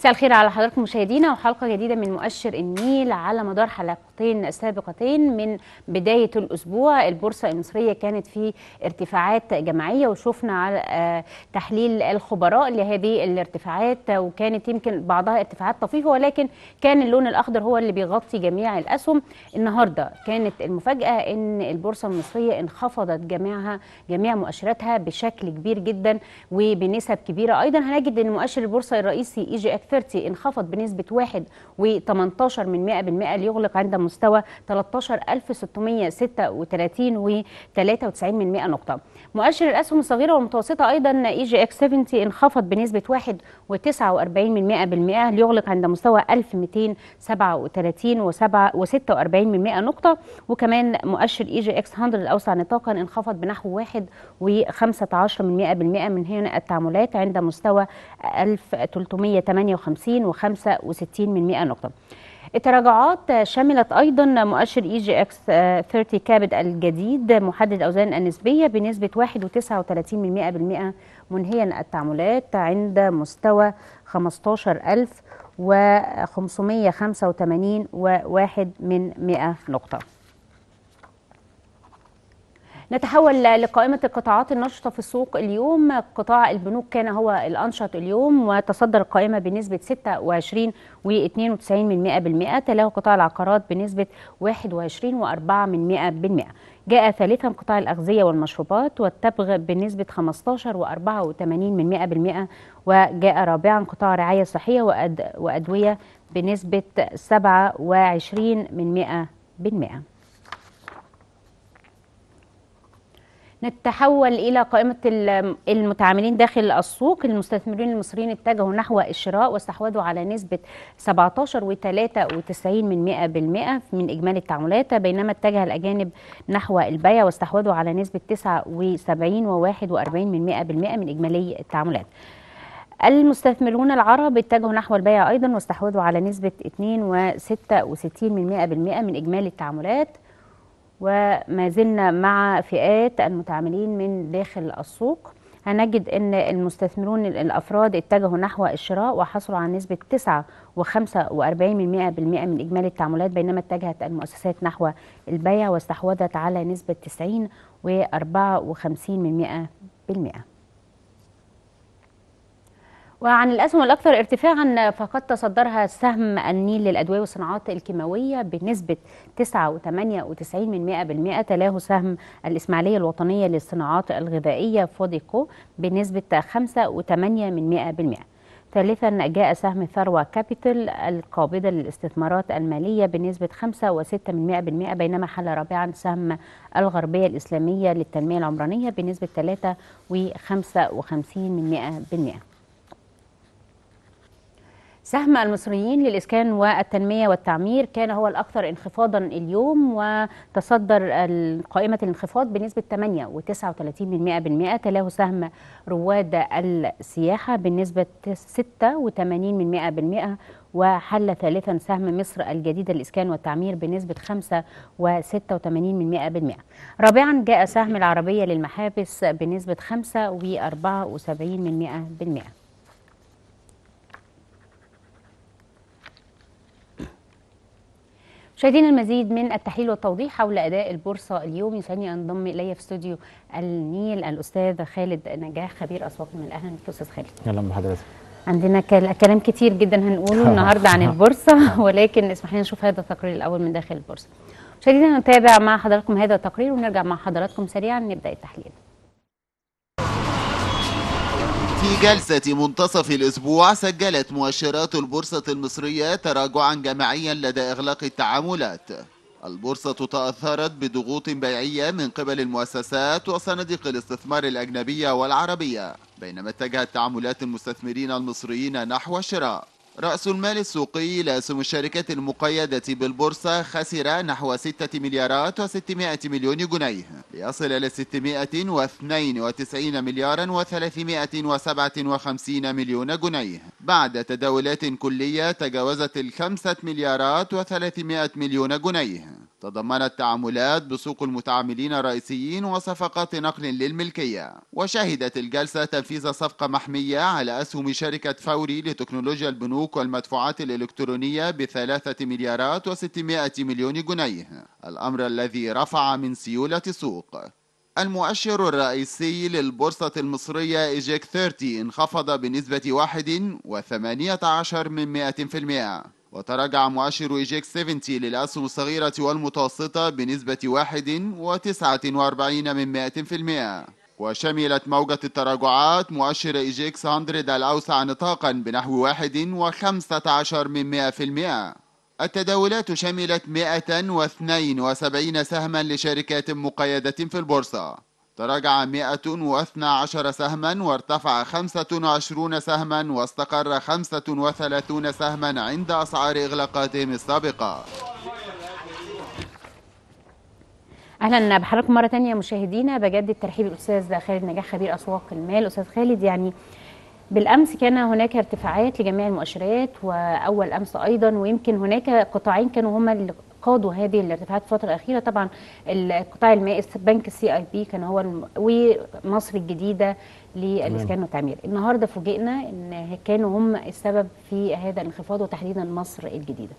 مساء الخير على حضراتكم مشاهدينا وحلقه جديده من مؤشر النيل على مدار حلقتين سابقتين من بدايه الاسبوع البورصه المصريه كانت في ارتفاعات جماعيه وشفنا على تحليل الخبراء لهذه الارتفاعات وكانت يمكن بعضها ارتفاعات طفيفه ولكن كان اللون الاخضر هو اللي بيغطي جميع الاسهم النهارده كانت المفاجاه ان البورصه المصريه انخفضت جميعها جميع مؤشراتها بشكل كبير جدا وبنسب كبيره ايضا هنجد ان مؤشر البورصه الرئيسي اي جي اك 30 انخفض بنسبه 1 و18 من 100% ليغلق عند مستوى 13636 و 93 من 100 نقطه مؤشر الاسهم الصغيره والمتوسطه ايضا اي جي اك 70 انخفض بنسبه 1 و49 من 100% ليغلق عند مستوى 1237 و 46 من 100 نقطه وكمان مؤشر اي جي اكس 100 الاوسع نطاقا انخفض بنحو 1 و15 من 100% من هنا التعاملات عند مستوى 1358 و65 من 100 نقطة التراجعات شملت ايضا مؤشر اي جي اكس 30 كابد الجديد محدد اوزان النسبيه بنسبه 1.39 من 100% منهيا التعاملات عند مستوى 15585 وواحد من 100 نقطه نتحول لقائمة القطاعات النشطة في السوق اليوم قطاع البنوك كان هو الأنشط اليوم وتصدر القائمة بنسبة 26 و92 من 100% تلاه قطاع العقارات بنسبة 21 و4 من 100% جاء ثالثا قطاع الأغذية والمشروبات والتبغ بنسبة 15 و84 من 100% وجاء رابعا قطاع الرعاية الصحية وأد... وأدوية بنسبة 27 من 100% نتحول الى قائمه المتعاملين داخل السوق المستثمرين المصريين اتجهوا نحو الشراء واستحوذوا على نسبه 17 و93 من 100% من اجمالي التعاملات بينما اتجه الاجانب نحو البيع واستحوذوا على نسبه 79 و41 من 100% من اجمالي التعاملات المستثمرون العرب اتجهوا نحو البيع ايضا واستحوذوا على نسبه 2 و66 من 100% من اجمالي التعاملات وما زلنا مع فئات المتعاملين من داخل السوق هنجد ان المستثمرون الافراد اتجهوا نحو الشراء وحصلوا على نسبه 9 و45 من 100% من اجمالي التعاملات بينما اتجهت المؤسسات نحو البيع واستحوذت على نسبه 90 و54 من 100%. وعن الأسهم الأكثر ارتفاعا فقد تصدرها سهم النيل للأدوية والصناعات الكيماوية بنسبة 9.98 من 100% تلاه سهم الإسماعيلية الوطنية للصناعات الغذائية فوديكو بنسبة 5.8 من 100% ثالثا جاء سهم ثروة كابيتال القابضة للاستثمارات المالية بنسبة 5.6 من 100% بينما حل رابعا سهم الغربية الإسلامية للتنمية العمرانية بنسبة 3.55 من 100%. سهم المصريين للإسكان والتنمية والتعمير كان هو الأكثر انخفاضا اليوم وتصدر قائمة الانخفاض بنسبة 8 و39 من 100% تلاه سهم رواد السياحة بنسبة 86 من 100% وحل ثالثا سهم مصر الجديدة للإسكان والتعمير بنسبة 5 و86 من 100% رابعا جاء سهم العربية للمحابس بنسبة 5 و74 من 100% مشاهدينا المزيد من التحليل والتوضيح حول اداء البورصه اليوم يسعدني انضم الي في استوديو النيل الاستاذ خالد نجاح خبير اسواق من اهلا بك استاذ خالد اهلا بحضرتك عندنا كلام كتير جدا هنقوله النهارده عن البورصه ولكن اسمح لنا نشوف هذا التقرير الاول من داخل البورصه مشاهدينا نتابع مع حضراتكم هذا التقرير ونرجع مع حضراتكم سريعا نبدا التحليل في جلسة منتصف الأسبوع سجلت مؤشرات البورصة المصرية تراجعا جماعيا لدى إغلاق التعاملات البورصة تأثرت بضغوط بيعية من قبل المؤسسات وصناديق الاستثمار الأجنبية والعربية بينما اتجهت تعاملات المستثمرين المصريين نحو الشراء رأس المال السوقي لأسهم الشركات المقيدة بالبورصة خسر نحو 6 مليارات و600 مليون جنيه ليصل إلى 692 مليارا و357 مليون جنيه بعد تداولات كلية تجاوزت الخمسة مليارات و300 مليون جنيه تضمنت تعاملات بسوق المتعاملين الرئيسيين وصفقات نقل للملكية وشهدت الجلسة تنفيذ صفقة محمية على أسهم شركة فوري لتكنولوجيا البنوك والمدفوعات الإلكترونية بثلاثة مليارات وستمائة مليون جنيه الأمر الذي رفع من سيولة السوق المؤشر الرئيسي للبورصة المصرية إيجيك 30 انخفض بنسبة واحد وثمانية عشر من مائة في المئة وتراجع مؤشر إيجيك 70 للأسهم الصغيرة والمتوسطة بنسبة واحد وتسعة وأربعين من مائة في المئة وشملت موجة التراجعات مؤشر إيجيكس 100 الأوسع نطاقا بنحو واحد وخمسة عشر من مائة في المئة التداولات شملت 172 سهما لشركات مقيدة في البورصة تراجع 112 سهما وارتفع 25 سهما واستقر 35 سهما عند أسعار إغلاقاتهم السابقة اهلا بحضراتكم مره تانية مشاهدينا بجدد ترحيب الاستاذ خالد نجاح خبير اسواق المال استاذ خالد يعني بالامس كان هناك ارتفاعات لجميع المؤشرات واول امس ايضا ويمكن هناك قطاعين كانوا هما اللي قادوا هذه الارتفاعات في الفتره الاخيره طبعا القطاع المائي بنك السي اي بي كان هو الم... ومصر الجديده للاسكان والتعمير النهارده فوجئنا ان كانوا هم السبب في هذا الانخفاض وتحديدا مصر الجديده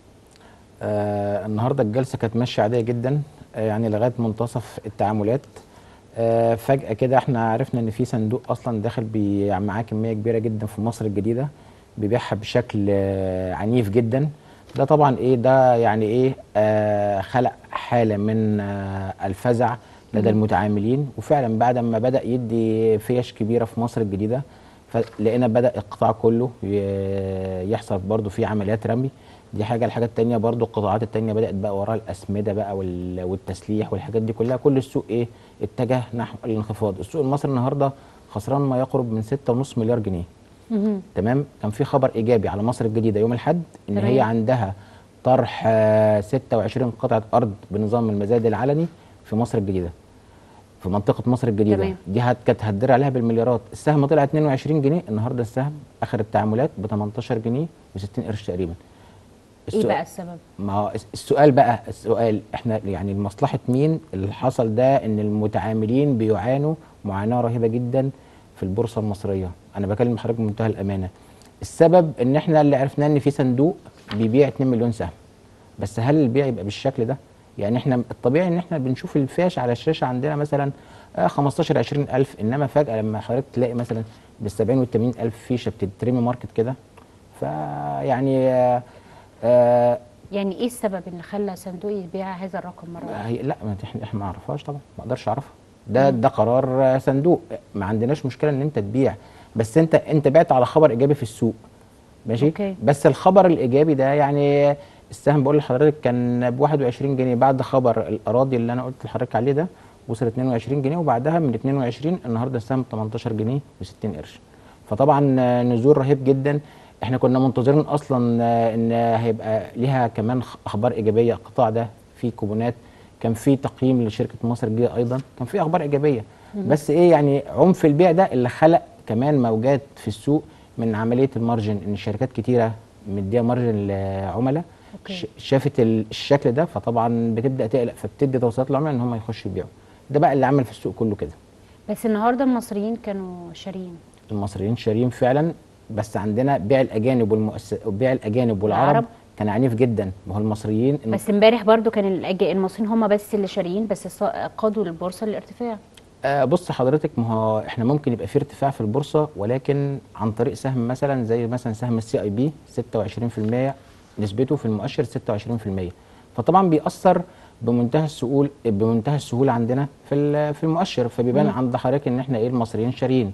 آه النهارده الجلسه كانت ماشيه عاديه جدا آه يعني لغايه منتصف التعاملات آه فجاه كده احنا عرفنا ان في صندوق اصلا داخل معاه كميه كبيره جدا في مصر الجديده بيبيعها بشكل آه عنيف جدا ده طبعا ايه ده يعني ايه آه خلق حاله من آه الفزع لدى المتعاملين وفعلا بعد ما بدا يدي فيش كبيره في مصر الجديده فلقينا بدا القطاع كله يحصل برضو فيه عمليات رمي دي حاجه الحاجه الثانيه برضو القطاعات الثانيه بدات بقى وراها الاسمده بقى والتسليح والحاجات دي كلها كل السوق ايه اتجه نحو الانخفاض السوق المصري النهارده خسران ما يقرب من 6.5 مليار جنيه مهم. تمام كان في خبر ايجابي على مصر الجديده يوم الاحد ان تمام. هي عندها طرح آه، 26 قطعه ارض بنظام المزاد العلني في مصر الجديده في منطقه مصر الجديده تمام. دي هت- كانت هتدر عليها بالمليارات السهم طلع 22 جنيه النهارده السهم اخر التعاملات ب 18 جنيه و60 قرش تقريبا ايه السؤال- بقى السبب ما هو الس- السؤال بقى السؤال احنا يعني لمصلحه مين اللي حصل ده ان المتعاملين بيعانوا معاناه رهيبه جدا في البورصه المصريه انا بكلم حضرتك بمنتهى الامانه السبب ان احنا اللي عرفناه ان في صندوق بيبيع 2 مليون سهم بس هل البيع يبقى بالشكل ده يعني احنا الطبيعي ان احنا بنشوف الفاش على الشاشه عندنا مثلا آه 15 20 الف انما فجاه لما حضرتك تلاقي مثلا بال 70 وال 80 الف فيشه بتترمي ماركت كده فيعني آه آه يعني ايه السبب اللي خلى صندوق يبيع هذا الرقم مره واحده هي لا ما احنا احنا ما نعرفهاش طبعا ما اقدرش اعرفها ده ده قرار آه، صندوق ما عندناش مشكله ان انت تبيع بس انت انت بعت على خبر ايجابي في السوق ماشي أوكي. بس الخبر الايجابي ده يعني السهم بقول لحضرتك كان ب 21 جنيه بعد خبر الاراضي اللي انا قلت لحضرتك عليه ده وصل 22 جنيه وبعدها من 22 النهارده السهم ب 18 جنيه و60 قرش فطبعا آه، نزول رهيب جدا احنا كنا منتظرين اصلا آه، ان هيبقى ليها كمان خ- اخبار ايجابيه القطاع ده فيه كوبونات كان في تقييم لشركه مصر الجديده ايضا كان في اخبار ايجابيه بس ايه يعني عنف البيع ده اللي خلق كمان موجات في السوق من عمليه المارجن ان شركات كتيره مديه مارجن لعملاء أوكي. ش- شافت ال- الشكل ده فطبعا بتبدا تقلق فبتدي توصيات للعملاء ان هم يخشوا يبيعوا ده بقى اللي عمل في السوق كله كده بس النهارده المصريين كانوا شاريين المصريين شاريين فعلا بس عندنا بيع الاجانب والمؤس... بيع الاجانب والعرب العرب. كان عنيف جدا ما هو المصريين الم- بس امبارح برضو كان الأج- المصريين هم بس اللي شاريين بس الص- قادوا البورصه للارتفاع آه بص حضرتك ما هو احنا ممكن يبقى في ارتفاع في البورصه ولكن عن طريق سهم مثلا زي مثلا سهم السي اي بي 26% نسبته في المؤشر 26% فطبعا بيأثر بمنتهى السهول بمنتهى السهوله عندنا في ال- في المؤشر فبيبان مم. عند حضرتك ان احنا ايه المصريين شاريين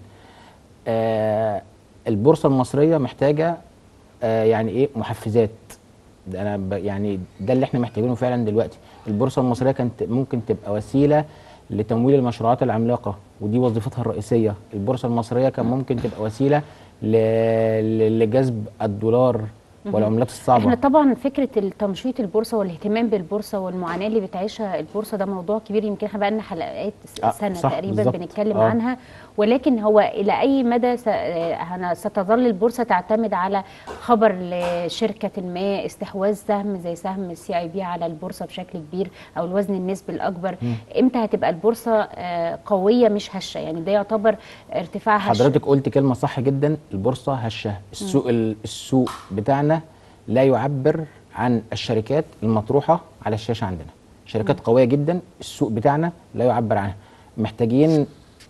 آه البورصه المصريه محتاجه آه يعني ايه محفزات ده انا ب يعني ده اللي احنا محتاجينه فعلا دلوقتي البورصه المصريه كانت ممكن تبقى وسيله لتمويل المشروعات العملاقه ودي وظيفتها الرئيسيه البورصه المصريه كان ممكن تبقى وسيله ل- ل- لجذب الدولار والعملات الصعبه احنا طبعا فكره التنشيط البورصه والاهتمام بالبورصه والمعاناه اللي بتعيشها البورصه ده موضوع كبير يمكن احنا بقالنا حلقات آه، سنه صح، تقريبا بالظبط. بنتكلم آه. عنها ولكن هو الى اي مدى س- آه، هن- ستظل البورصه تعتمد على خبر لشركه ما استحواذ سهم زي سهم السي اي بي على البورصه بشكل كبير او الوزن النسبي الاكبر امتى هتبقى البورصه آه، قويه مش هشه يعني ده يعتبر ارتفاع هشه حضرتك قلت كلمه صح جدا البورصه هشه السوق ال- السوق بتاعنا لا يعبر عن الشركات المطروحه على الشاشه عندنا شركات قويه جدا السوق بتاعنا لا يعبر عنها محتاجين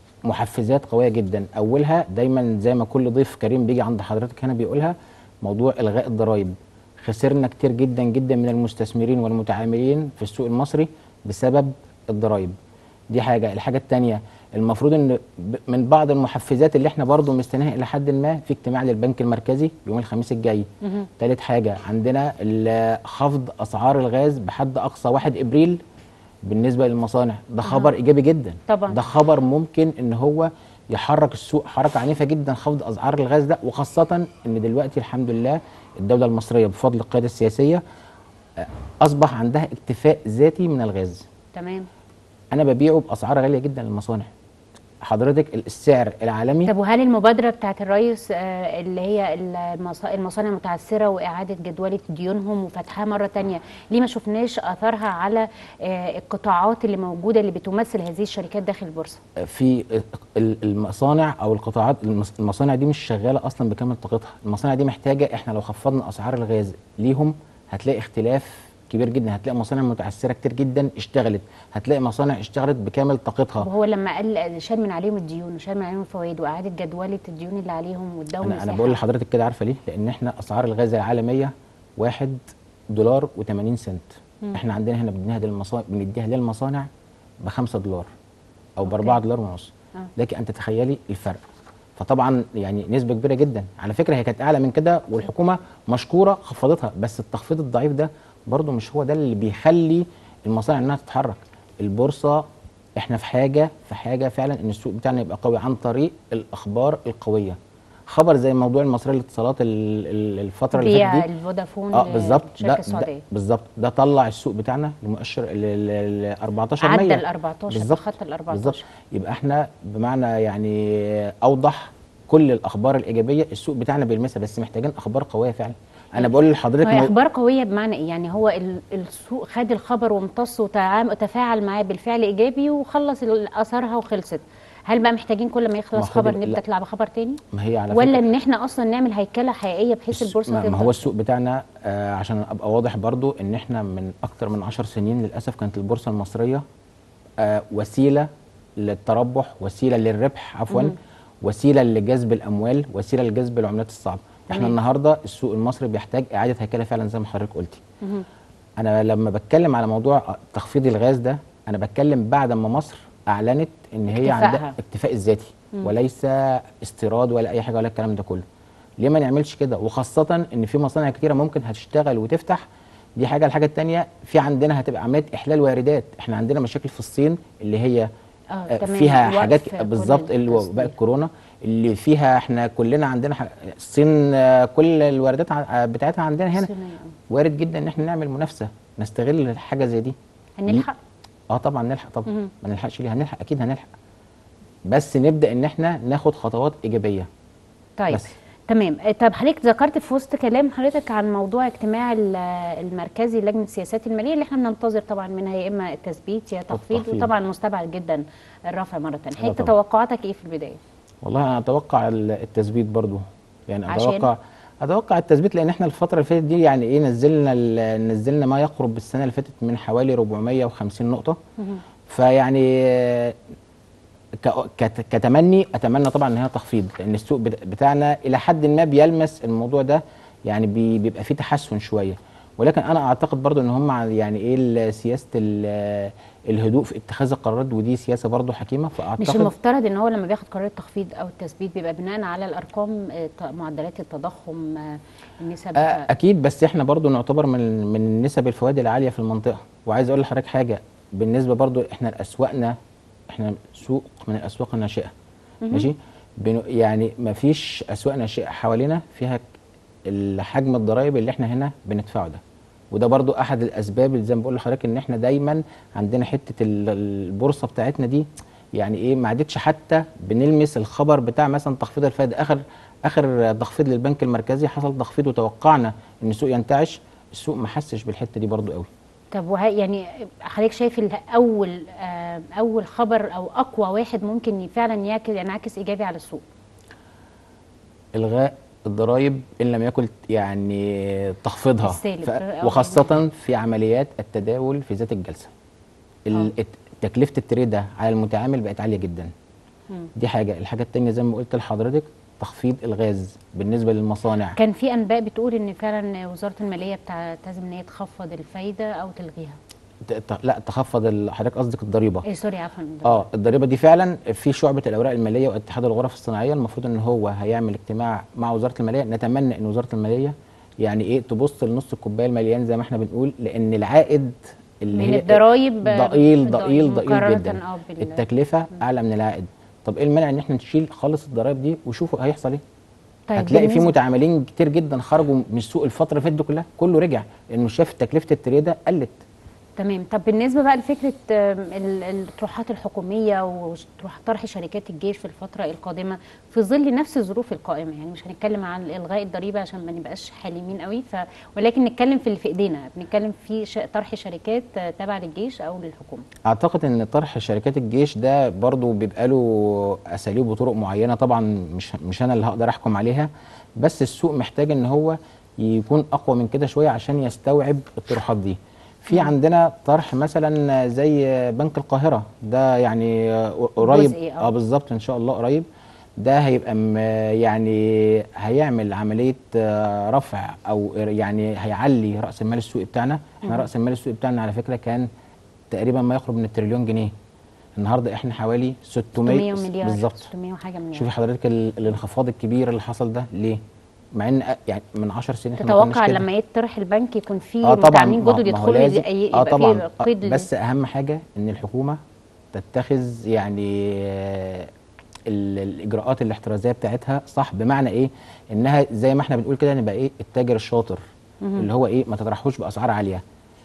محفزات قويه جدا اولها دايما زي ما كل ضيف كريم بيجي عند حضرتك هنا بيقولها موضوع الغاء الضرائب خسرنا كتير جدا جدا من المستثمرين والمتعاملين في السوق المصري بسبب الضرائب دي حاجه الحاجه الثانيه المفروض ان ب- من بعض المحفزات اللي احنا برضو مستنيها الى حد ما في اجتماع للبنك المركزي يوم الخميس الجاي ثالث حاجه عندنا ال- خفض اسعار الغاز بحد اقصى 1 ابريل بالنسبه للمصانع ده خبر ايجابي جدا طبعا. ده خبر ممكن ان هو يحرك السوق حركه عنيفه جدا خفض اسعار الغاز ده وخاصه ان دلوقتي الحمد لله الدوله المصريه بفضل القياده السياسيه آه، اصبح عندها اكتفاء ذاتي من الغاز تمام انا ببيعه باسعار غاليه جدا للمصانع حضرتك السعر العالمي طب وهل المبادرة بتاعت الرئيس آه، اللي هي المص- المصانع المتعثرة وإعادة جدولة ديونهم وفتحها مرة تانية ليه ما شفناش أثرها على آه، القطاعات اللي موجودة اللي بتمثل هذه الشركات داخل البورصة في ال- المصانع او القطاعات المص- المصانع دي مش شغاله اصلا بكامل طاقتها المصانع دي محتاجه احنا لو خفضنا اسعار الغاز ليهم هتلاقي اختلاف كبير جدا هتلاقي مصانع متعثره كتير جدا اشتغلت هتلاقي مصانع اشتغلت بكامل طاقتها وهو لما قال شال من عليهم الديون وشال من عليهم الفوائد وإعادة جدولة الديون اللي عليهم واداهم انا انا مساحة. بقول لحضرتك كده عارفه ليه لان احنا اسعار الغاز العالميه 1 دولار و80 سنت احنا عندنا هنا بنديها للمصانع بنديها للمصانع ب 5 دولار او ب 4 دولار ونص آه. لكن انت تخيلي الفرق فطبعا يعني نسبه كبيره جدا على فكره هي كانت اعلى من كده والحكومه مشكوره خفضتها بس التخفيض الضعيف ده برضو مش هو ده اللي بيخلي المصانع انها تتحرك البورصه احنا في حاجه في حاجه فعلا ان السوق بتاعنا يبقى قوي عن طريق الاخبار القويه خبر زي موضوع المصريه للاتصالات ال- ال- الفتره اللي بيع فاتت دي الفودافون اه بالظبط للشركة ده, السعودية ده بالظبط ده طلع السوق بتاعنا لمؤشر ل ل- ل 14 عدى مية. ال 14 بالظبط تخطى ال 14 بالظبط يبقى احنا بمعنى يعني اوضح كل الاخبار الايجابيه السوق بتاعنا بيلمسها بس محتاجين اخبار قويه فعلا انا بقول لحضرتك هي مو- اخبار قويه بمعنى ايه يعني هو ال- السوق خد الخبر وامتص وتعام- وتفاعل معاه بالفعل ايجابي وخلص ال- اثرها وخلصت هل بقى محتاجين كل ما يخلص ما خد خبر ال- نبدا لا. نطلع بخبر تاني ما هي على ولا فكرة ان احنا اصلا نعمل هيكله حقيقيه بحيث السوق- البورصه ما, ما تفضل؟ هو السوق بتاعنا آه عشان ابقى واضح برضو ان احنا من اكتر من 10 سنين للاسف كانت البورصه المصريه آه وسيله للتربح وسيله للربح عفوا وسيله لجذب الاموال وسيله لجذب العملات الصعبه احنا تمام. النهارده السوق المصري بيحتاج اعاده هيكله فعلا زي ما حضرتك قلتي انا لما بتكلم على موضوع تخفيض الغاز ده انا بتكلم بعد ما مصر اعلنت ان هي اكتفائها. عندها اكتفاء الذاتي وليس استيراد ولا اي حاجه ولا الكلام ده كله ليه ما نعملش كده وخاصه ان في مصانع كتيره ممكن هتشتغل وتفتح دي حاجه الحاجه الثانيه في عندنا هتبقى عمليه احلال واردات احنا عندنا مشاكل في الصين اللي هي آه، آه، تمام. فيها وقف حاجات كل بالظبط اللي هو التصدير. وباء الكورونا اللي فيها احنا كلنا عندنا ح- الصين آه، كل الواردات ع- آه، بتاعتها عندنا هنا صينية. وارد جدا ان احنا نعمل منافسه نستغل حاجه زي دي هنلحق اه طبعا نلحق طبعا مهم. ما نلحقش ليه هنلحق اكيد هنلحق بس نبدا ان احنا ناخد خطوات ايجابيه طيب بس. تمام آه، طب حضرتك ذكرت في وسط كلام حضرتك عن موضوع اجتماع ال- المركزي لجنه السياسات الماليه اللي احنا بننتظر طبعا منها يا اما التثبيت يا تخفيض التخفيض. وطبعا مستبعد جدا الرفع مره ثانيه حضرتك طبعا. توقعاتك ايه في البدايه؟ والله انا اتوقع ال- التثبيت برضو يعني عشان؟ اتوقع اتوقع التثبيت لان احنا الفتره اللي فاتت دي يعني ايه نزلنا ال- نزلنا ما يقرب بالسنه اللي فاتت من حوالي 450 نقطه فيعني آه، ك- كت- كتمني اتمنى طبعا ان هي تخفيض لان السوق بت- بتاعنا الى حد ما بيلمس الموضوع ده يعني بي- بيبقى فيه تحسن شويه ولكن انا اعتقد برضو ان هم يعني ايه ال- سياسه ال- الهدوء في اتخاذ القرارات ودي سياسه برضو حكيمه فاعتقد مش المفترض ان هو لما بياخد قرار التخفيض او التثبيت بيبقى بناء على الارقام آه، ت- معدلات التضخم آه، النسب آه، اكيد بس احنا برضو نعتبر من من نسب الفوائد العاليه في المنطقه وعايز اقول لحضرتك حاجه بالنسبه برضو احنا اسواقنا احنا سوق من الاسواق الناشئه ماشي بنو يعني ما فيش اسواق ناشئه حوالينا فيها ال- حجم الضرائب اللي احنا هنا بندفعه ده وده برضو احد الاسباب اللي زي ما بقول لحضرتك ان احنا دايما عندنا حته ال- البورصه بتاعتنا دي يعني ايه ما عادتش حتى بنلمس الخبر بتاع مثلا تخفيض الفائده اخر اخر تخفيض للبنك المركزي حصل تخفيض وتوقعنا ان السوق ينتعش السوق ما حسش بالحته دي برضو قوي طب وه يعني حضرتك شايف ال- اول آه، اول خبر او اقوى واحد ممكن ي- فعلا يعكس ينعكس ايجابي على السوق الغاء الضرائب ان لم يكن يعني تخفيضها السالب ف... أو وخاصه في عمليات التداول في ذات الجلسه ال- آه. الت- تكلفه التريده على المتعامل بقت عاليه جدا مم. دي حاجه الحاجه الثانيه زي ما قلت لحضرتك تخفيض الغاز بالنسبه للمصانع كان في انباء بتقول ان فعلا وزاره الماليه بتعتزم ان هي تخفض الفايده او تلغيها ت... ت... لا تخفض ال- حضرتك قصدك الضريبه إيه سوري عفوا اه الضريبه دي فعلا في شعبه الاوراق الماليه واتحاد الغرف الصناعيه المفروض ان هو هيعمل اجتماع مع وزاره الماليه نتمنى ان وزاره الماليه يعني ايه تبص لنص الكوبايه المليان زي ما احنا بنقول لان العائد اللي من هي الضرايب ضئيل ضئيل ضئيل مقارنة جدا اه بال- التكلفه اعلى من العائد طب ايه المانع ان احنا نشيل خالص الضرايب دي وشوفوا هيحصل ايه طيب هتلاقي في بالنسبة- متعاملين كتير جدا خرجوا من السوق الفتره اللي فاتت دي كلها كله رجع لانه شاف تكلفه التريده قلت تمام طب بالنسبه بقى لفكره آم، ال- الطروحات الحكوميه وطرح شركات الجيش في الفتره القادمه في ظل نفس الظروف القائمه يعني مش هنتكلم عن الغاء الضريبه عشان ما نبقاش حالمين قوي ف ولكن نتكلم في اللي في ايدينا بنتكلم في ش... طرح شركات آه، تابعه للجيش او للحكومه اعتقد ان طرح شركات الجيش ده برضو بيبقى له اساليب وطرق معينه طبعا مش مش انا اللي هقدر احكم عليها بس السوق محتاج ان هو يكون اقوى من كده شويه عشان يستوعب الطروحات دي في عندنا طرح مثلا زي بنك القاهره ده يعني قريب جزئي، آه. اه بالظبط ان شاء الله قريب ده هيبقى م- يعني هيعمل عمليه آه، رفع او يعني هيعلي راس المال السوقي بتاعنا احنا راس المال السوقي بتاعنا على فكره كان تقريبا ما يقرب من التريليون جنيه النهارده احنا حوالي 600 600 مليار بالظبط 600 وحاجه مليار شوفي حضرتك ال- الانخفاض الكبير اللي حصل ده ليه مع ان أ- يعني من 10 سنين احنا ما كناش تتوقع كده. لما يطرح البنك يكون في اه طبعا متعاملين ما- جدد ما هو يدخلوا لازم- يبقى اه يبقى طبعا في آه، قيد لل- بس اهم حاجه ان الحكومه تتخذ يعني آه، ال- الاجراءات الاحترازيه بتاعتها صح بمعنى ايه انها زي ما احنا بنقول كده نبقى ايه التاجر الشاطر اللي هو ايه ما تطرحوش باسعار عاليه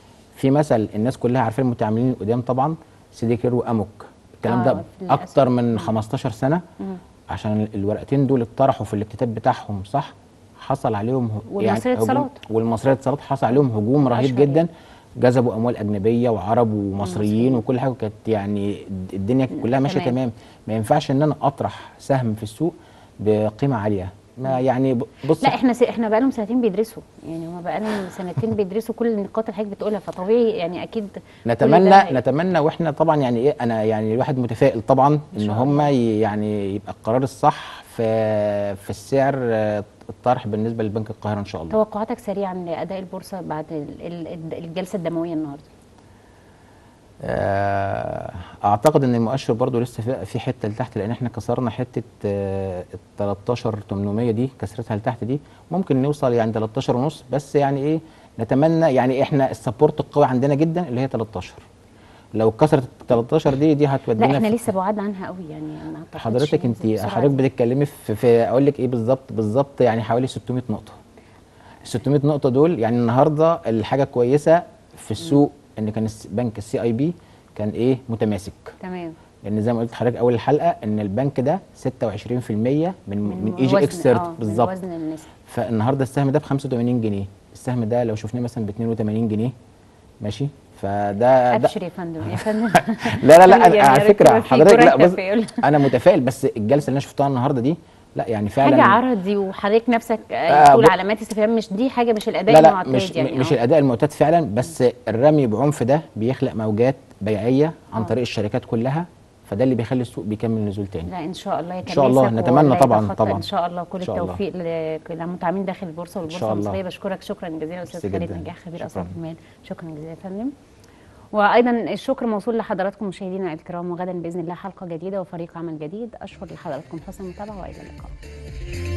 في مثل الناس كلها عارفين المتعاملين القدام طبعا سيدي كير واموك الكلام آه، ده للأسف. اكتر من 15 سنه عشان الورقتين دول اتطرحوا في الاكتتاب بتاعهم صح حصل عليهم ه- والمصرية هجوم- اتصالات. والمصريه اتصالات حصل عليهم هجوم رهيب أشهر جدا جذبوا اموال اجنبيه وعرب ومصريين وكل حاجه كانت يعني الدنيا كلها ماشيه تمام. تمام ما ينفعش ان انا اطرح سهم في السوق بقيمه عاليه ما يعني ب- بص لا احنا س... احنا بقالهم سنتين بيدرسوا يعني هم بقالهم سنتين بيدرسوا كل النقاط اللي حضرتك بتقولها فطبيعي يعني اكيد كل ده نتمنى هي- نتمنى واحنا طبعا يعني ايه انا يعني الواحد متفائل طبعا ان شاء هم يعني يبقى القرار الصح في في السعر آه، الطرح بالنسبه لبنك القاهره ان شاء الله توقعاتك سريعا لاداء البورصه بعد ال- ال- الجلسه الدمويه النهارده آه، اعتقد ان المؤشر برضو لسه في- في حته لتحت لان احنا كسرنا حته ال 13 800 دي كسرتها لتحت دي ممكن نوصل يعني 13 ونص بس يعني ايه نتمنى يعني احنا السبورت القوي عندنا جدا اللي هي 13 لو كسرت ال 13 دي دي هتودينا لا احنا في- لسه بعاد عنها قوي يعني ما أعتقدش حضرتك انت ننزل بسرعة حضرتك دي. بتتكلمي في, في اقول لك ايه بالظبط بالظبط يعني حوالي 600 نقطه ال 600 نقطه دول يعني النهارده الحاجه كويسه في السوق ان كان الس- بنك السي اي بي كان ايه متماسك تمام لان زي ما قلت لحضرتك اول الحلقه ان البنك ده 26% من من اي الوزن- جي اكسرت آه، من بالظبط وزن النسبة فالنهارده السهم ده ب 85 جنيه السهم ده لو شفناه مثلا ب 82 جنيه ماشي فده ده ابشر يا فندم يا فندم لا لا لا أنا يعني على يا فكره ريت يبقى في حضرتك لا جرعة بص تفاؤل. انا متفائل بس الجلسه اللي انا شفتها النهارده دي لا يعني فعلا حاجه عرضي وحضرتك نفسك آه، آه، تقول ب- علامات استفهام مش دي حاجه مش الاداء لا لا المعتاد مش يعني مش آه. الاداء المعتاد فعلا بس الرمي بعنف ده بيخلق موجات بيعيه عن آه. طريق الشركات كلها فده اللي بيخلي السوق بيكمل نزول تاني لا ان شاء الله إن شاء الله، يتماسك نتمنى ولا طبعاً- يتخطى طبعاً. ان شاء الله كل إن شاء الله. التوفيق ل- للمتعاملين داخل البورصه والبورصه شاء الله. المصريه بشكرك شكرا جزيلا استاذ ميرسي خالد جداً. نجاح خبير شكراً. اسواق المال شكرا جزيلا يا فندم وايضا الشكر موصول لحضراتكم مشاهدينا الكرام وغدا باذن الله حلقه جديده وفريق عمل جديد اشكر لحضراتكم حسن المتابعه والى اللقاء